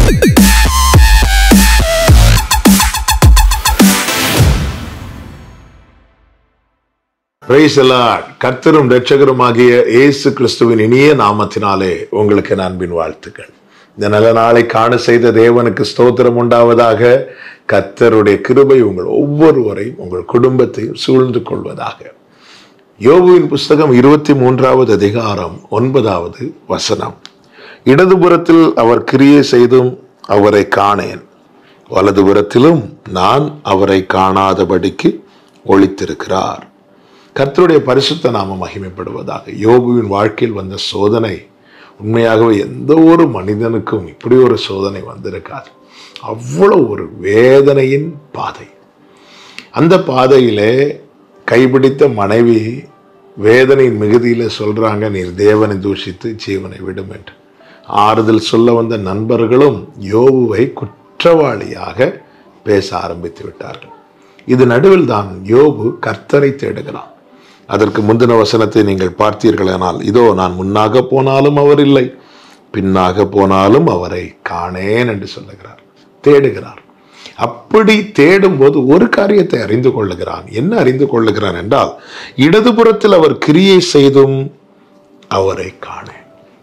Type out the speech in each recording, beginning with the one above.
Praise the Lord. கர்த்தரும் இரட்சகருமாகிய இயேசு கிறிஸ்துவின் இனிய நாமத்தினாலே உங்களுக்கு என் அன்பின் வாழ்த்துக்கள் இந்த நல்ல நாளை காண செய்த தேவனுக்கு ஸ்தோத்திரம் உண்டாவதாக கர்த்தருடைய கிருபை உங்கள் ஒவ்வொருவரையும் உங்கள் குடும்பத்தையும் சூழ்ந்து கொள்வதாக யோபுவின் புஸ்தகம் இருபத்தி மூன்றாவது அதிகாரம் ஒன்பதாவது வசனம் இடதுபுறத்தில் அவர் கிரியை செய்தும் அவரை காணேன் வலதுபுறத்திலும் நான் அவரை காணாதபடிக்கு ஒளித்திருக்கிறார் கர்த்தருடைய பரிசுத்த நாம மகிமைப்படுவதாக யோபுவின் வாழ்க்கையில் வந்த சோதனை உண்மையாகவே எந்த ஒரு மனிதனுக்கும் இப்படி ஒரு சோதனை வந்திருக்காது அவ்வளவு ஒரு வேதனையின் பாதை அந்த பாதையிலே கைபிடித்த மனைவி வேதனையின் மிகுதியில சொல்றாங்க நீர் தேவனை தூஷித்து ஜீவனை விடும் என்று ஆறுதல் சொல்ல வந்த நண்பர்களும் யோபுவை குற்றவாளியாக பேச ஆரம்பித்து விட்டார்கள் இது நடுவில் தான் யோபு கர்த்தரை தேடுகிறான் அதற்கு முந்தின வசனத்தை நீங்கள் பார்த்தீர்களானால் இதோ நான் முன்னாக போனாலும் அவர் இல்லை பின்னாக போனாலும் அவரை காணேன் என்று சொல்லுகிறார் தேடுகிறார் அப்படி தேடும்போது ஒரு காரியத்தை அறிந்து கொள்ளுகிறான் என்ன அறிந்து கொள்ளுகிறான் என்றால் இடதுபுறத்தில் அவர் கிரியை செய்தும் அவரை காணேன்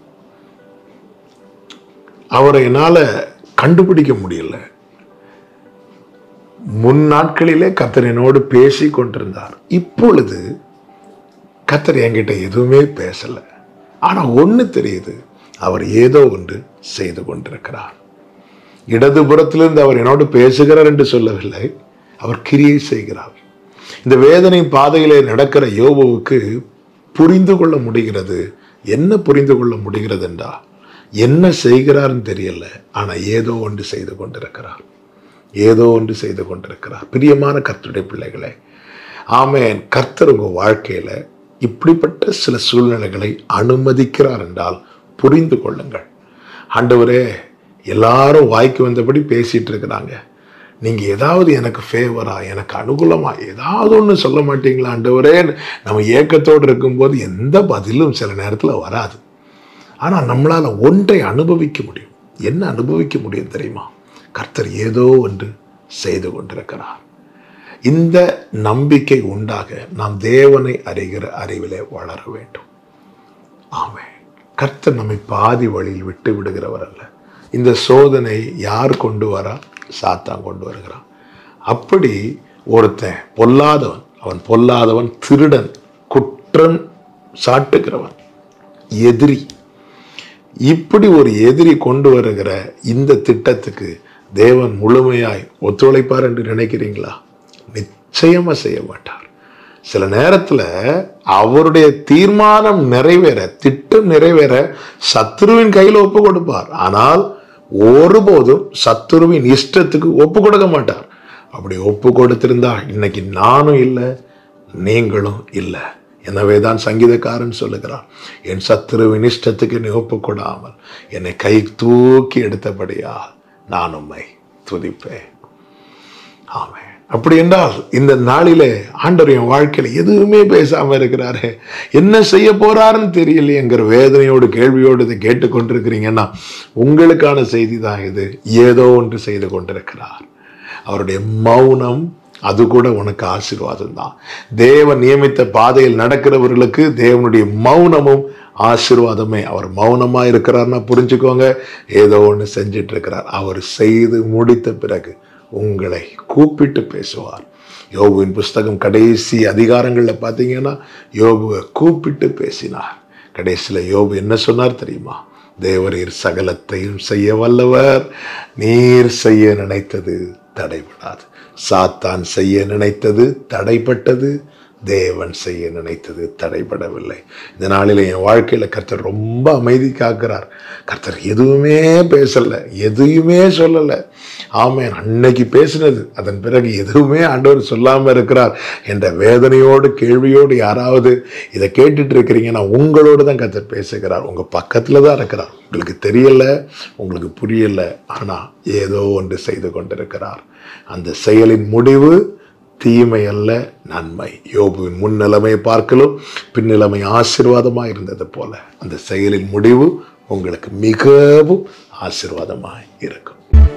அவரை என்னால கண்டுபிடிக்க முடியல முன் நாட்களிலே கத்தர் என்னோடு பேசி கொண்டிருந்தார் இப்பொழுது கத்தர் என்கிட்ட எதுவுமே பேசல ஆனா ஒண்ணு தெரியுது அவர் ஏதோ ஒன்று செய்து கொண்டிருக்கிறார் இடதுபுறத்திலிருந்து அவர் என்னோடு பேசுகிறார் என்று சொல்லவில்லை அவர் கிரியை செய்கிறார் இந்த வேதனை பாதையிலே நடக்கிற யோபுவுக்கு புரிந்து கொள்ள முடிகிறது என்ன புரிந்து கொள்ள முடிகிறது என்றா என்ன செய்கிறார்னு தெரியல ஆனா ஏதோ ஒன்று செய்து கொண்டிருக்கிறார் ஏதோ ஒன்று செய்து கொண்டிருக்கிறார் பிரியமான கர்த்தருடைய பிள்ளைகளே ஆமேன் கர்த்தர் உங்க வாழ்க்கையில இப்படிப்பட்ட சில சூழ்நிலைகளை அனுமதிக்கிறார் என்றால் புரிந்து கொள்ளுங்கள் ஆண்டவரே எல்லாரும் வாய்க்கு வந்தபடி பேசிட்டு இருக்கிறாங்க நீங்க ஏதாவது எனக்கு ஃபேவரா எனக்கு அனுகூலமா ஏதாவது ஒன்று சொல்ல மாட்டீங்களா ஆண்டவரே நம்ம ஏக்கத்தோடு இருக்கும்போது எந்த பதிலும் சில நேரத்தில் வராது ஆனா நம்மளால ஒன்றை அனுபவிக்க முடியும் என்ன அனுபவிக்க முடியும் தெரியுமா கர்த்தர் ஏதோ ஒன்று செய்து கொண்டிருக்கிறார் இந்த நம்பிக்கை உண்டாக நாம் தேவனை அறிகிற அறிவிலே வளர வேண்டும் ஆமே கர்த்தர் நம்மை பாதி வழியில் விட்டு விடுகிறவர் அல்ல இந்த சோதனை யார் கொண்டு வரா சாத்தான் கொண்டு வருகிறான் அப்படி ஒருத்தன் பொல்லாதவன் அவன் பொல்லாதவன் திருடன் குற்றம் சாட்டுகிறவன் எதிரி இப்படி ஒரு எதிரி கொண்டு வருகிற இந்த திட்டத்துக்கு தேவன் முழுமையாய் ஒத்துழைப்பார் என்று நினைக்கிறீங்களா நிச்சயமா செய்ய மாட்டார் சில நேரத்துல அவருடைய தீர்மானம் நிறைவேற திட்டம் நிறைவேற சத்துருவின் கையில் ஒப்பு கொடுப்பார் ஆனால் ஒருபோதும் சத்துருவின் இஷ்டத்துக்கு ஒப்பு கொடுக்க மாட்டார் அப்படி ஒப்பு கொடுத்திருந்தா இன்னைக்கு நானும் இல்லை நீங்களும் இல்லை எனவே தான் சங்கீதக்காரன் சொல்லுகிறான் என் சத்துருவின் இஷ்டத்துக்கு என்னை ஒப்பு கொடாமல் என்னை கை தூக்கி எடுத்தபடியா நான் உம்மை துதிப்பேன் ஆமே அப்படி என்றால் இந்த நாளிலே ஆண்டவர் என் வாழ்க்கையில எதுவுமே பேசாம இருக்கிறாரு என்ன செய்ய போறாருன்னு தெரியலையேங்கிற வேதனையோடு கேள்வியோடு இதை கேட்டுக்கொண்டிருக்கிறீங்கன்னா உங்களுக்கான செய்தி தான் இது ஏதோ ஒன்று செய்து கொண்டிருக்கிறார் அவருடைய மௌனம் அது கூட உனக்கு ஆசீர்வாதம் தான் தேவன் நியமித்த பாதையில் நடக்கிறவர்களுக்கு தேவனுடைய மௌனமும் ஆசீர்வாதமே அவர் மௌனமா இருக்கிறார்னா புரிஞ்சுக்கோங்க ஏதோ ஒன்று செஞ்சிட்டு இருக்கிறார் அவர் செய்து முடித்த பிறகு உங்களை கூப்பிட்டு பேசுவார் யோபுவின் புஸ்தகம் கடைசி அதிகாரங்களில் பார்த்தீங்கன்னா யோபுவை கூப்பிட்டு பேசினார் கடைசியில் யோபு என்ன சொன்னார் தெரியுமா தேவரீர் சகலத்தையும் செய்ய வல்லவர் நீர் செய்ய நினைத்தது தடைபடாது சாத்தான் செய்ய நினைத்தது தடைப்பட்டது தேவன் செய்ய நினைத்தது தடைபடவில்லை இந்த நாளில் என் வாழ்க்கையில் கர்த்தர் ரொம்ப அமைதி காக்கிறார் கர்த்தர் எதுவுமே பேசலை எதையுமே சொல்லலை ஆமேன் அன்னைக்கு பேசினது அதன் பிறகு எதுவுமே ஆண்டவர் சொல்லாமல் இருக்கிறார் என்ற வேதனையோடு கேள்வியோடு யாராவது இதை கேட்டுட்டு இருக்கிறீங்கன்னா உங்களோடு தான் கர்த்தர் பேசுகிறார் உங்கள் பக்கத்தில் தான் இருக்கிறார் உங்களுக்கு தெரியல உங்களுக்கு புரியல ஆனால் ஏதோ ஒன்று செய்து கொண்டிருக்கிறார் அந்த செயலின் முடிவு தீமை அல்ல நன்மை யோபுவின் முன்னிலைமை பார்க்கலும் பின்னிலைமை ஆசீர்வாதமாக இருந்தது போல அந்த செயலின் முடிவு உங்களுக்கு மிகவும் ஆசீர்வாதமாய் இருக்கும்